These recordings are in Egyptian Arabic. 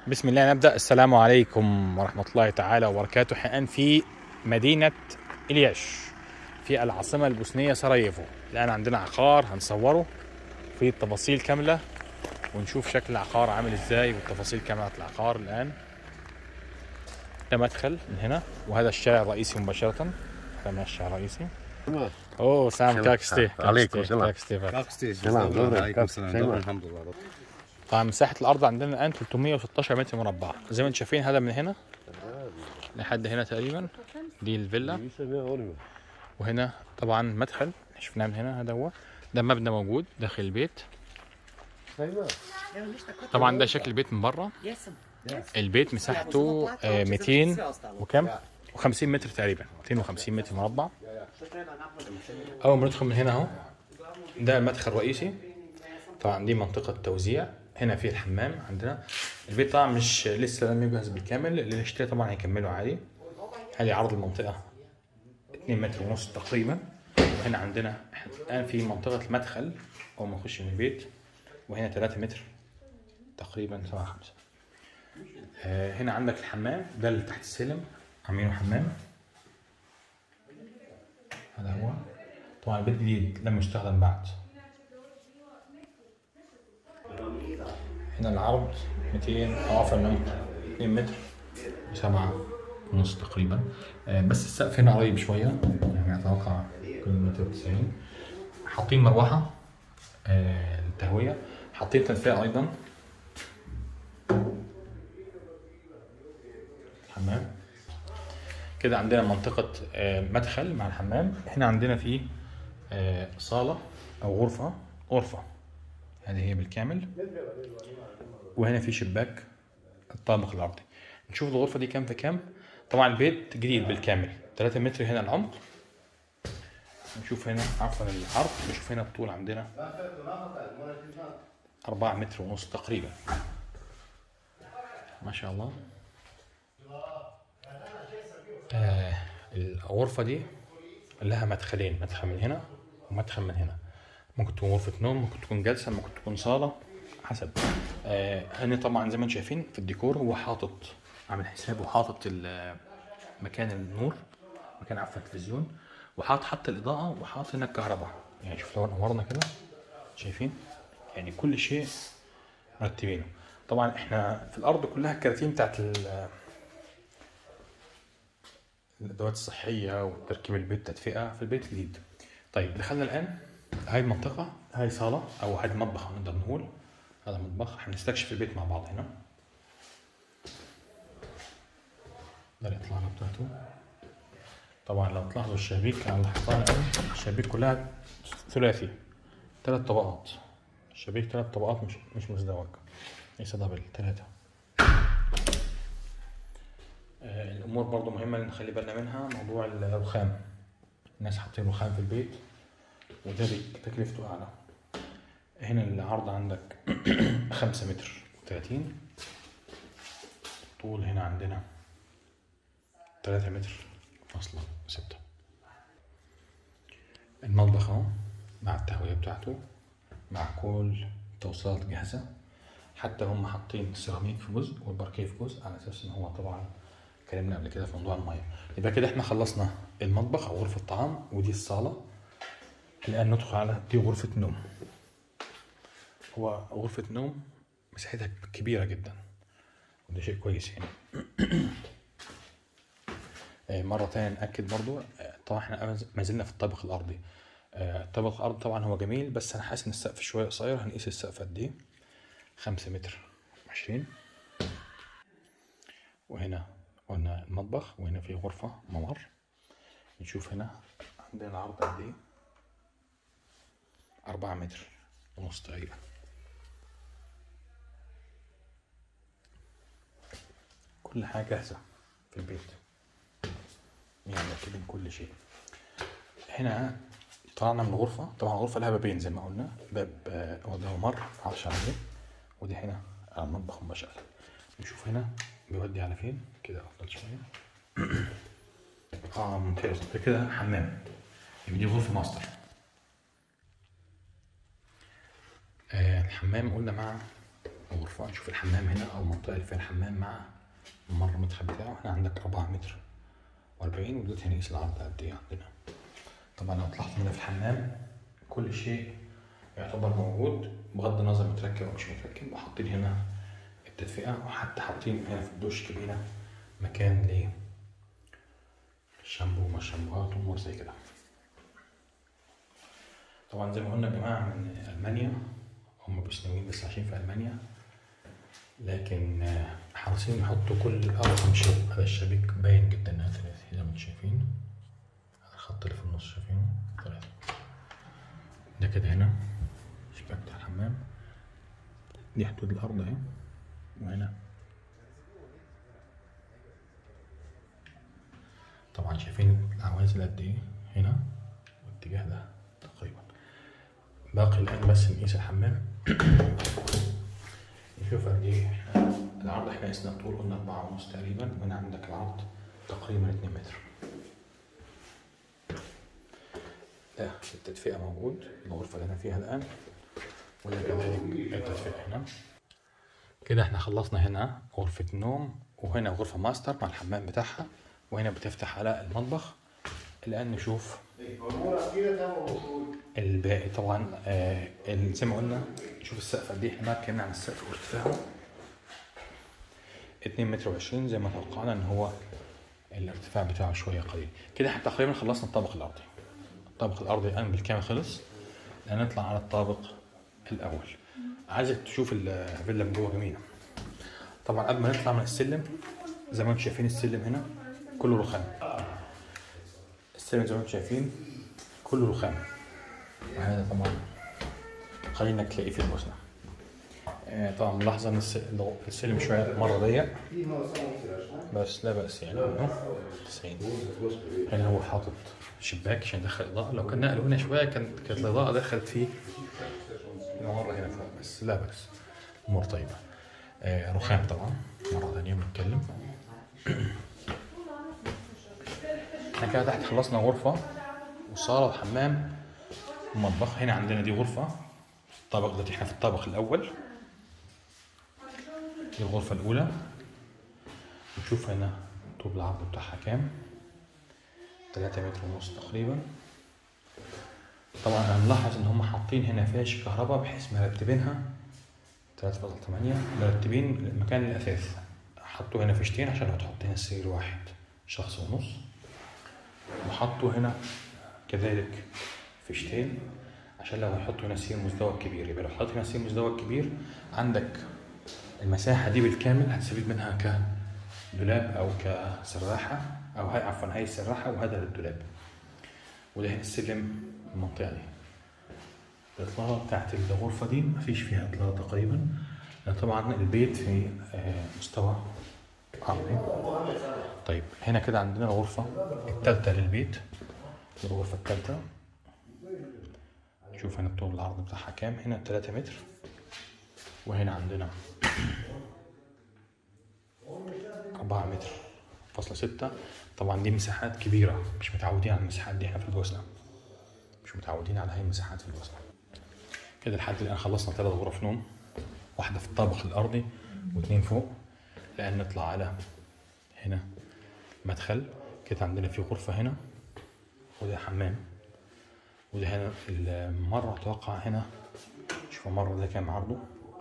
بسم الله نبدأ السلام عليكم ورحمة الله تعالى وبركاته الآن في مدينة إلياش في العاصمة البوسنية سراييفو الآن عندنا عقار هنصوره في التفاصيل كاملة ونشوف شكل العقار عامل ازاي والتفاصيل كاملة العقار الآن ده مدخل من هنا وهذا الشارع الرئيسي مباشرة هذا من الشارع الرئيسي اوه سام سلام. كاكستي عليكم سلام. كاكستي سلام، سلام دورك. عليكم السلام سلام. دورك. الحمد لله طبعا مساحة الأرض عندنا الآن 316 متر مربع زي ما انتم شايفين هذا من هنا لحد هنا تقريبا دي الفيلا وهنا طبعا مدخل شفناه من هنا هذا هو ده مبنى موجود داخل البيت طبعا ده شكل البيت من بره البيت مساحته آه، 200 وكم و50 متر تقريبا 250 متر مربع اول ما ندخل من هنا اهو ده المدخل الرئيسي طبعا دي منطقة توزيع هنا في الحمام عندنا البيت طبعا مش لسه لم يجهز بالكامل اللي يشتري طبعا هيكمله عادي هذه عرض المنطقة 2 متر ونص تقريبا وهنا عندنا إحنا الآن في منطقة المدخل أول ما نخش من البيت وهنا 3 متر تقريبا 7 5 آه هنا عندك الحمام ده اللي تحت السلم عاملينه حمام هذا هو طبعا البيت جديد لم يستخدم بعد هنا العرض 200 او عفوا العمق 2 متر سبعة ونص تقريبا آه، بس السقف هنا قريب شوية يعني اتوقع كل متر وتسعين حاطين مروحة آه، للتهوية حاطين تدفئة ايضا حمام كده عندنا منطقة آه، مدخل مع الحمام هنا عندنا في آه، صالة أو غرفة غرفة هذه هي بالكامل وهنا في شباك الطابق الأرضي نشوف الغرفة دي كام في كام طبعا البيت جديد بالكامل 3 متر هنا العمق نشوف هنا عفوا العرض نشوف هنا الطول عندنا 4 متر ونص تقريبا ما شاء الله آه الغرفة دي لها مدخلين مدخل من هنا ومدخل من هنا ممكن تكون غرفة نوم ممكن تكون جلسة ممكن تكون صالة حسب آه هنا طبعا زي ما انتم شايفين في الديكور هو حاطط عامل حسابه حاطط ال- مكان النور مكان عفوا التلفزيون وحاط حتى الإضاءة وحاط هنا الكهرباء يعني شوف لو نورنا كده شايفين يعني كل شيء مرتبينه طبعا احنا في الأرض كلها الكراتين بتاعت ال- الادوات الصحيه وتركيب البيت تدفئه في البيت الجديد طيب دخلنا الان هاي المنطقه هاي صاله او هاي المطبخ نقدر نقول هذا مطبخ هنستكشف البيت مع بعض هنا ده الاطلالة بتاعته طبعا لو تلاحظوا الشبابيك على الحيطان الان الشبابيك كلها ثلاثي ثلاث طبقات الشبابيك ثلاث طبقات مش مش مزدوج ليس دبل ثلاثه آه، الامور برضو مهمه اللي نخلي بالنا منها موضوع الرخام الناس حاطين رخام في البيت وده بي- تكلفته اعلى هنا العرض عندك خمسة متر وثلاثين طول هنا عندنا ثلاثة متر فاصلة ستة المطبخ اهو مع التهوية بتاعته مع كل التوصيلات جاهزة حتى هم حاطين السيراميك في جزء والباركيه في جزء على اساس ان هو طبعا اتكلمنا قبل كده في موضوع الميه يبقى كده احنا خلصنا المطبخ او غرفه الطعام ودي الصاله الان ندخل على دي غرفه النوم هو غرفه نوم مساحتها كبيره جدا وده شيء كويس يعني آه، مرة تانية نأكد برضو آه، طبعا احنا ما زلنا في الطابق الأرضي آه، الطابق الأرضي طبعا هو جميل بس أنا حاسس إن السقف شوية قصير هنقيس السقف قد إيه خمسة متر وعشرين وهنا قلنا المطبخ وهنا في غرفة ممر نشوف هنا عندنا العرض قد ايه أربعة متر ونص تقريبا كل حاجة جاهزة في البيت يعني مركبين كل شيء هنا طلعنا من الغرفة طبعا الغرفة لها بابين زي ما قلنا باب آه، هو ده ممر معرفش عليه ودي هنا على المطبخ مباشرة نشوف هنا بيودي على فين كده افضل شويه اه ممتاز ده كده حمام يبقى دي غرفه ماستر آه الحمام قلنا مع غرفة نشوف الحمام هنا أو المنطقة اللي فيها الحمام مع الممر المدخل بتاعه هنا عندك أربعة متر وأربعين ودلوقتي هنقيس العرض قد إيه عندنا طبعا لو تلاحظوا هنا في الحمام كل شيء يعتبر موجود بغض النظر متركب أو مش متركب وحاطين هنا التدفئة وحتى حاطين هنا في الدش كبيرة مكان ل شامبو وما شامبوهات وامور زي كده طبعا زي ما قلنا يا جماعه من المانيا هم مش ناويين بس عايشين في المانيا لكن آه، حريصين يحطوا كل ارقام شيء هذا الشبك باين جدا انها ثلاثي زي ما انتم شايفين هذا الخط اللي في النص شايفينه ثلاثي ده كده هنا شباك بتاع الحمام دي حدود الارض اهي وهنا طبعا شايفين العوازل قد ايه هنا والاتجاه ده تقريبا باقي الان بس نقيس الحمام نشوف قد ايه احنا العرض احنا قسنا الطول قلنا أربعة ونص تقريبا وهنا عندك العرض تقريبا اتنين متر ده التدفئة موجود الغرفة اللي انا فيها الآن وده كذلك التدفئة هنا كده احنا خلصنا هنا غرفة نوم وهنا غرفة ماستر مع الحمام بتاعها وهنا بتفتح على المطبخ الآن نشوف الباقي طبعا آه ال- زي ما قلنا شوف السقف قد ايه احنا اتكلمنا عن السقف وارتفاعه 2 متر و20 زي ما توقعنا ان هو الارتفاع بتاعه شويه قليل كده احنا تقريبا خلصنا الطابق الارضي الطابق الارضي الان بالكامل خلص الان نطلع على الطابق الاول عايزك تشوف الفيلا من جوه جميله طبعا قبل ما نطلع من السلم زي ما انتم شايفين السلم هنا كله رخام السلم زي ما انتم شايفين كله رخام وهذا طبعا قليل انك تلاقيه في البوسنه آه، طبعا ملاحظه ان الس- السلم شويه مره ضيق بس لا باس يعني منه 90 هنا هو حاطط شباك عشان يدخل اضاءه لو كان نقله هنا شويه كانت كانت الاضاءه دخلت فيه مره هنا فوق بس لا باس امور طيبه آه، رخام طبعا مره ثانيه بنتكلم احنا كده تحت خلصنا غرفه وصاله وحمام ومطبخ هنا عندنا دي غرفه الطابق ده احنا في الطابق الاول دي الغرفه الاولى نشوف هنا طول العرض بتاعها كام 3 متر ونص تقريبا طبعا انا ملاحظ ان هم حاطين هنا فيش كهرباء بحيث مرتبينها 3.8 مرتبين مكان الاثاث حطوا هنا فيشتين عشان لو تحط هنا سرير واحد شخص ونص وحطوا هنا كذلك فيشتين عشان لو هيحطوا هنا سير مزدوج كبير يبقى لو حطيت هنا سير مزدوج كبير عندك المساحة دي بالكامل هتستفيد منها كدولاب أو كسراحة أو هاي عفوا هاي السراحة وهذا للدولاب وده هنا السلم المنطقة دي الإطلالة بتاعت الغرفة دي مفيش فيها إطلالة تقريبا لأن طبعا البيت في آه، مستوى عرضي طيب هنا كده عندنا الغرفة التالتة للبيت الغرفة التالتة شوف هنا الطول العرض بتاعها كام هنا 3 متر وهنا عندنا 4 متر فاصلة ستة طبعا دي مساحات كبيرة مش متعودين على المساحات دي احنا في البوسنة مش متعودين على هاي المساحات في البوسنة كده لحد الآن خلصنا ثلاث غرف نوم واحدة في الطابق الأرضي واثنين فوق الآن نطلع على هنا مدخل كده عندنا في غرفة هنا وده حمام وده هنا المرة أتوقع هنا شوف المرة ده كام عرضه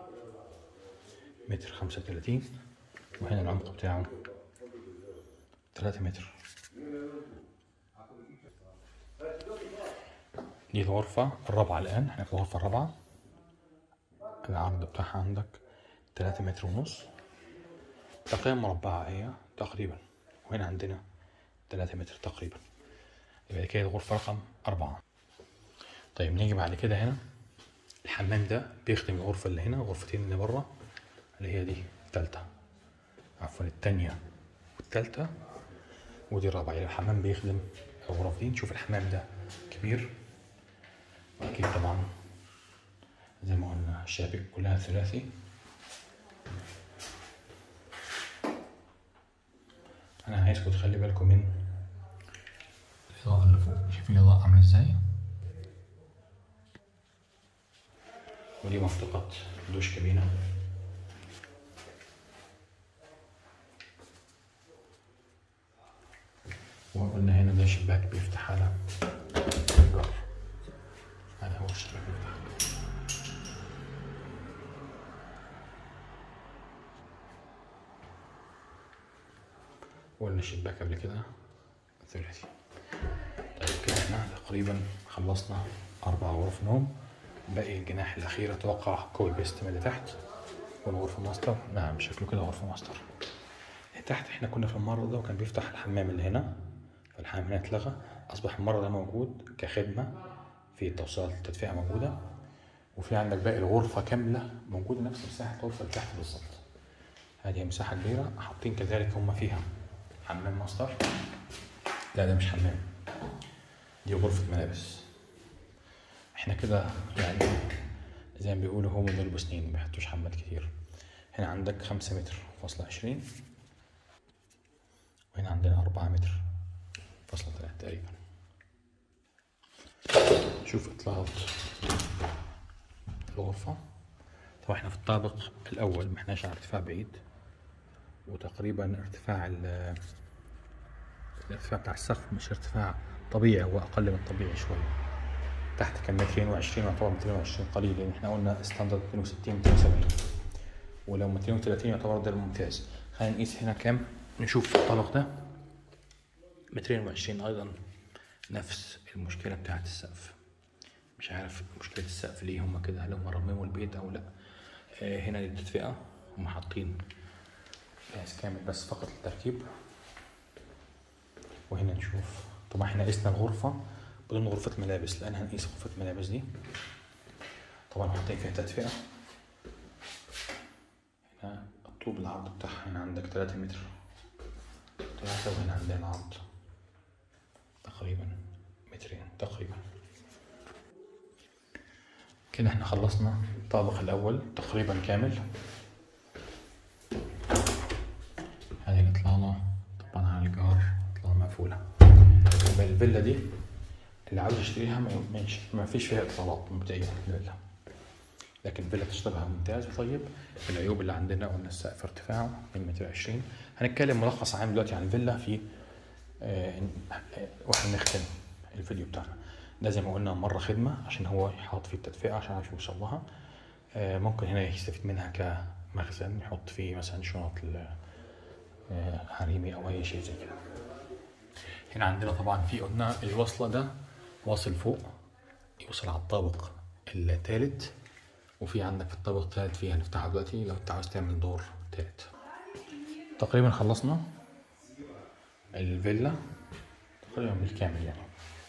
متر خمسة وتلاتين وهنا العمق بتاعه تلاتة متر دي الغرفة الرابعة الآن احنا في الغرفة الرابعة العرض بتاعها عندك تلاتة متر ونص تقريبا مربعة هي تقريبا وهنا عندنا تلاتة متر تقريبا يبقى كده الغرفة رقم أربعة طيب نيجي بعد كده هنا الحمام ده بيخدم الغرفة اللي هنا غرفتين اللي بره اللي هي دي التالتة عفوا التانية والتالتة ودي الرابعة يعني الحمام بيخدم الغرف دي نشوف الحمام ده كبير وأكيد طبعا زي ما قلنا الشبابيك كلها ثلاثي أنا عايزكم تخلي بالكم من الإضاءة اللي فوق شايفين الإضاءة عاملة إزاي ودي منطقة دوش كابينة قلنا هنا ده شباك بيفتح على الجار هذا هو الشباك بيفتح قلنا شباك قبل كده ثلاثي طيب كده احنا تقريبا خلصنا أربع غرف نوم باقي الجناح الأخير أتوقع كوي بيست من اللي تحت والغرفة ماستر نعم شكله كده غرفة ماستر تحت احنا كنا في الممر ده وكان بيفتح الحمام اللي هنا فالحمام هنا اتلغى أصبح الممر ده موجود كخدمة في توصيلات التدفئة موجودة وفي عندك باقي الغرفة كاملة موجودة نفس مساحة الغرفة اللي تحت بالظبط هذه مساحة كبيرة حاطين كذلك هم فيها حمام ماستر لا ده مش حمام دي غرفة ملابس احنا كده يعني زي ما بيقولوا هو موديل بسنين ما بيحطوش حمامات كتير هنا عندك خمسة متر فاصلة عشرين وهنا عندنا أربعة متر فاصلة تلاتة تقريبا شوف إطلالات الغرفة طبعا احنا في الطابق الأول ما احناش على ارتفاع بعيد وتقريبا ارتفاع الارتفاع بتاع السقف مش ارتفاع طبيعي هو أقل من الطبيعي شوية تحت كان 220 يعتبر 220 قليل لان احنا قلنا ستاندرد 260 270 ولو 230 يعتبر ده الممتاز خلينا نقيس هنا كام نشوف الطبق ده 220 ايضا نفس المشكله بتاعت السقف مش عارف مشكله السقف ليه هم كده هل هم رمموا البيت او لا آه هنا للتدفئه هم حاطين جهاز كامل بس فقط للتركيب وهنا نشوف طبعا احنا قسنا الغرفه بدون غرفة ملابس لأن هنقيس غرفة الملابس دي طبعا حاطين فيها تدفئة هنا الطوب العرض بتاعها هنا عندك تلاتة متر تلاتة وهنا عندنا العرض تقريبا مترين تقريبا كده احنا خلصنا الطابق الأول تقريبا كامل هذه الإطلالة طبعا على الجار إطلالة مقفولة الفيلا دي اللي عاوز يشتريها ماشي ما فيش فيها اطلالات مبدئيا الفيلا لكن الفيلا تشتغلها ممتاز وطيب العيوب اللي عندنا قلنا السقف ارتفاعه 2 متر 20 هنتكلم ملخص عام دلوقتي عن الفيلا في آه واحنا نختم الفيديو بتاعنا ده زي ما قلنا مره خدمه عشان هو يحط فيه التدفئه عشان عارف يوصل لها آه ممكن هنا يستفيد منها كمخزن يحط فيه مثلا شنط حريمي او اي شيء زي كده هنا عندنا طبعا في قلنا الوصله ده واصل فوق يوصل على الطابق الثالث وفي عندك في الطابق الثالث فيه هنفتحه دلوقتي لو انت عاوز تعمل دور ثالث تقريبا خلصنا الفيلا تقريبا بالكامل يعني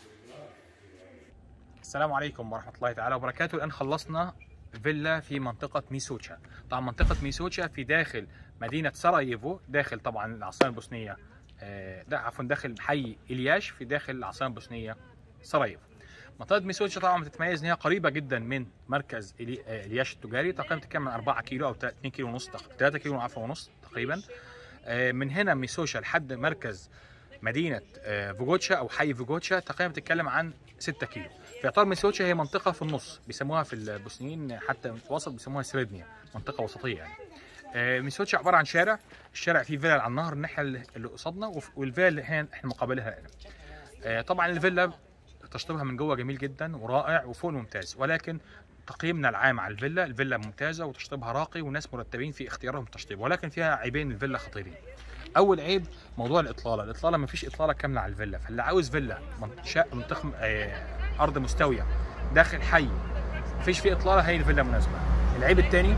السلام عليكم ورحمة الله تعالى وبركاته الآن خلصنا فيلا في منطقة ميسوتشا طبعا منطقة ميسوتشا في داخل مدينة سراييفو داخل طبعا العاصمة البوسنية ده عفوا داخل حي إلياش في داخل العاصمة البوسنية سراييفو منطقة ميسوتشا طبعا بتتميز ان هي قريبة جدا من مركز الياش التجاري تقريبا بتتكلم من 4 كيلو او 2 كيلو ونص 3 كيلو عفوا ونص تقريبا من هنا ميسوتشا لحد مركز مدينة فوجوتشا او حي فوجوتشا تقريبا بتتكلم عن 6 كيلو في اطار ميسوتشا هي منطقة في النص بيسموها في البوسنيين حتى في الوسط بيسموها سريدنيا منطقة وسطية يعني ميسوتشا عبارة عن شارع الشارع فيه فيلا على النهر الناحية اللي قصادنا والفيلا اللي احنا مقابلها هنا طبعا الفيلا تشطيبها من جوه جميل جدا ورائع وفوق ممتاز ولكن تقييمنا العام على الفيلا الفيلا ممتازه وتشطيبها راقي والناس مرتبين في اختيارهم التشطيب ولكن فيها عيبين الفيلا خطيرين اول عيب موضوع الاطلاله الاطلاله ما فيش اطلاله كامله على الفيلا فاللي عاوز فيلا منطقه منطقه آه ارض مستويه داخل حي ما فيش فيه اطلاله هي الفيلا مناسبه العيب الثاني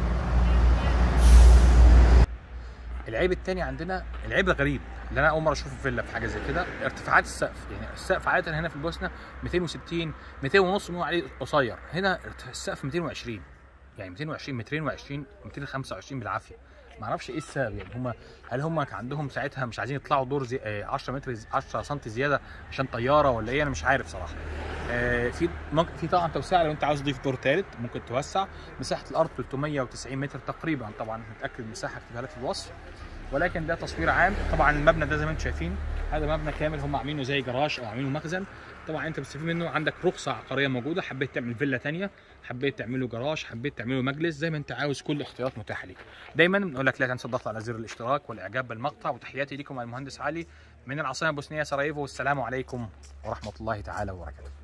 العيب الثاني عندنا العيب الغريب اللي انا اول مره اشوفه في فيلا في حاجه زي كده ارتفاعات السقف يعني السقف عاده هنا في البوسنه 260 200 ونص بنقول عليه قصير هنا السقف 220 يعني 220 220 225 بالعافيه ما اعرفش ايه السبب يعني هم هل هم كان عندهم ساعتها مش عايزين يطلعوا دور زي 10 متر 10 سم زياده عشان طياره ولا ايه انا مش عارف صراحه آه في ممكن في طبعا توسعه لو انت عاوز تضيف دور ثالث ممكن توسع مساحه الارض 390 متر تقريبا طبعا متاكد المساحه اكتبها لك في الوصف ولكن ده تصوير عام طبعا المبنى ده زي ما انتم شايفين هذا مبنى كامل هم عاملينه زي جراج او عاملينه مخزن طبعا انت بتستفيد منه عندك رخصه عقاريه موجوده حبيت تعمل فيلا ثانيه حبيت تعمله جراج حبيت تعمله مجلس زي ما انت عاوز كل اختيارات متاحه ليك دايما بنقول لك لا تنسى الضغط على زر الاشتراك والاعجاب بالمقطع وتحياتي لكم المهندس علي من العاصمه البوسنيه سراييفو والسلام عليكم ورحمه الله تعالى وبركاته